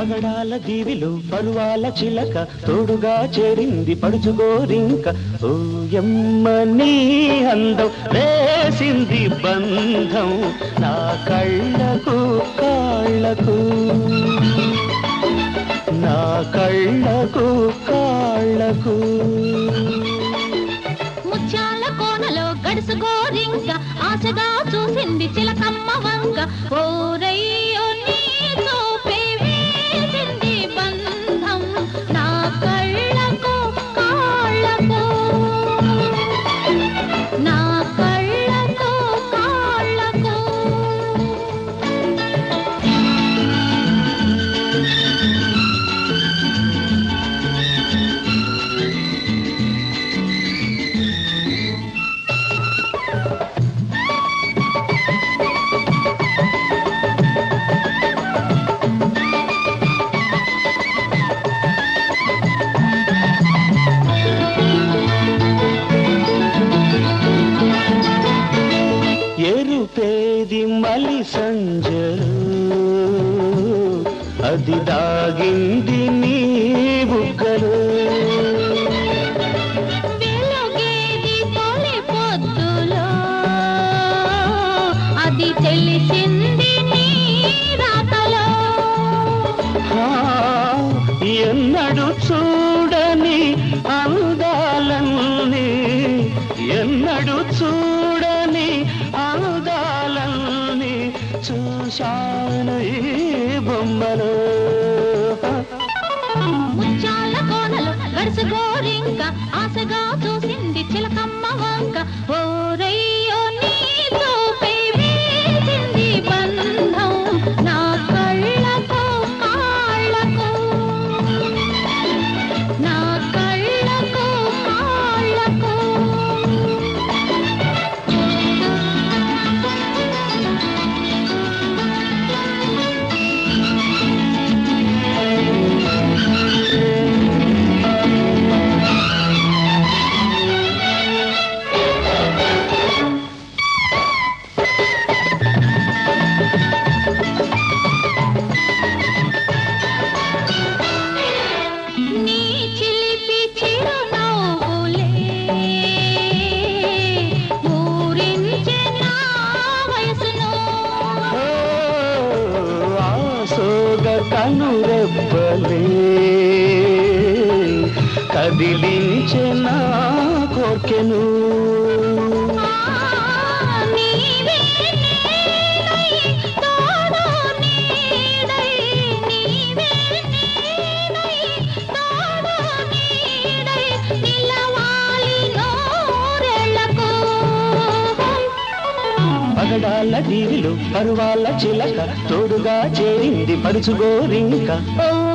పగడాల దీవిలో పరువాల చిలక తోడుగా చేరింది పడుచుగోరింక ఓయమ్మ నీ అందం వేసింది బంధం నా కళ్ళకు కాళ్ళకు నా కళ్ళకు కాళ్ళకు ముత్యాల కోనలో గడుసు గోరింక ఆశగా చూసింది చిలకమ్మ వంక ఓరయ్యో నీ చూపే వేసింది బంధం నా కళ్ళకు కాళ్ళకు నా కళ్ళకు కాళ్ళకు ఎరుపేది మలి సంజలు అది దాగింది నీ బుగ్గలు వెలుగేది తొలి పొద్దులో అది తెలిసింది నీ రాతలో ఆ, ఎన్నడు చూడని అందాలన్నీ ఎన్నడు చూడని అందాలన్నీ చూశాను ఈ బొమ్మలో ముత్యాల కోనలు గడుసు గోరింక ఆశగా చూసింది చిలకమ్మ వంక ఓరయ్యో నీ చూపే వేసింది బంధం నా కళ్ళకు కాళ్ళకు నా కళ్ళకు కాళ్ళకు నీ చిలిపి చిరునవ్వులే ఊరించే నా వయసును ఓ, ఆసోగ కనురెబ్బలే కదిలించే నా కోర్కెను నీవే నేనై తోడు నీడై నీవే నేనై తోడు నీడై నిలవాలి నూరెళ్ళకు పగడాల దీవిలో పరువాల చిలక తోడుగా చేరింది పడుచుగోరింక ఓ